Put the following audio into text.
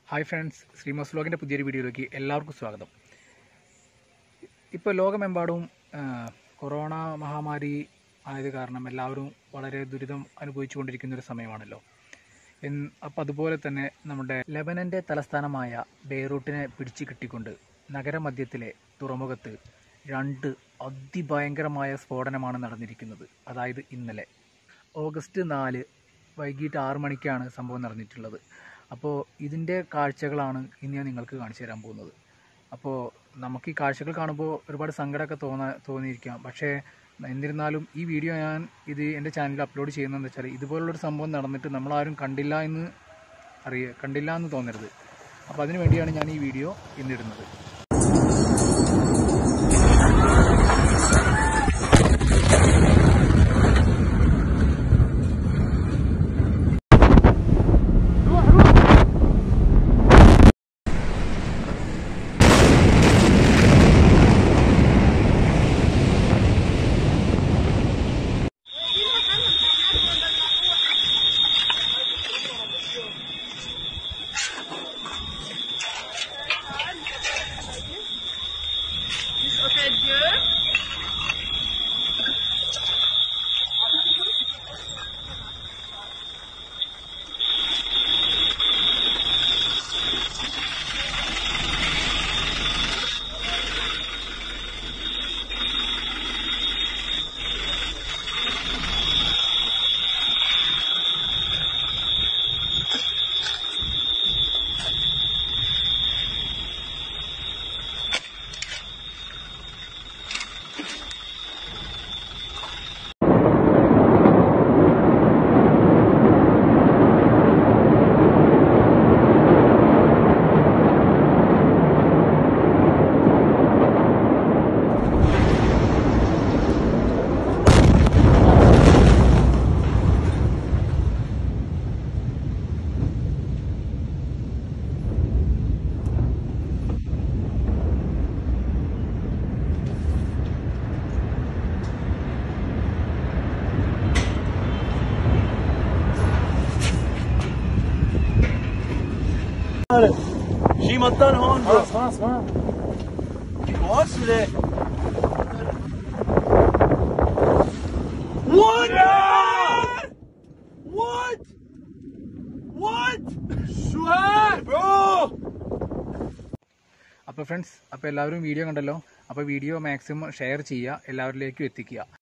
Hi friends ശ്രീമോസ് വ്ലോഗിൻ്റെ പുതിയൊരു വീഡിയോയിലേക്ക് എല്ലാവർക്കും സ്വാഗതം ഇപ്പോൾ ലോകമെമ്പാടും ആ, കൊറോണ മഹാമാരി ആയത് കാരണം എല്ലാവരും വളരെ ദുരിതം അനുഭവിച്ചുകൊണ്ടിരിക്കുന്ന ഒരു സമയമാണല്ലോ എന്ന് അപ്പോൾ അതുപോലെ തന്നെ നമ്മുടെ ലെബനൻ്റെ തലസ്ഥാനമായ ബെയ്റൂട്ടിനെ പിടിച്ചു കിട്ടിക്കൊണ്ട് നഗരമധ്യത്തിലെ തുറമുഖത്ത് രണ്ട് അതിഭയങ്കരമായ സ്ഫോടനമാണ് നടന്നിരിക്കുന്നത് അതായത് ഇന്നലെ ഓഗസ്റ്റ് നാല് വൈകിട്ട് ആറ് മണിക്കാണ് സംഭവം നടന്നിട്ടുള്ളത് അപ്പോൾ ഇതിൻ്റെ കാഴ്ചകളാണ് ഇനി ഞാൻ നിങ്ങൾക്ക് കാണിച്ചു തരാൻ പോകുന്നത് അപ്പോൾ നമുക്ക് ഈ കാഴ്ചകൾ കാണുമ്പോൾ ഒരുപാട് സങ്കടമൊക്കെ തോന്നാ തോന്നിയിരിക്കാം പക്ഷേ എന്നിരുന്നാലും ഈ വീഡിയോ ഞാൻ ഇത് എൻ്റെ ചാനലിൽ അപ്ലോഡ് ചെയ്യുന്നതെന്ന് വെച്ചാൽ ഇതുപോലുള്ളൊരു സംഭവം നടന്നിട്ട് നമ്മളാരും കണ്ടില്ല എന്ന് അറിയ കണ്ടില്ല എന്ന് തോന്നരുത് അപ്പോൾ അതിനു വേണ്ടിയാണ് ഞാൻ ഈ വീഡിയോ ഇന്നിടുന്നത് شي مطان هون برو خلاص خلاص ما خلاص ولا What? What? What? شو هاد برو അപ്പോൾ ഫ്രണ്ട്സ് അപ്പോൾ എല്ലാവരും വീഡിയോ കണ്ടല്ലോ അപ്പോൾ വീഡിയോ മാക്സിമം ഷെയർ ചെയ്യുക എല്ലാവരിലേക്കും എത്തിക്കുക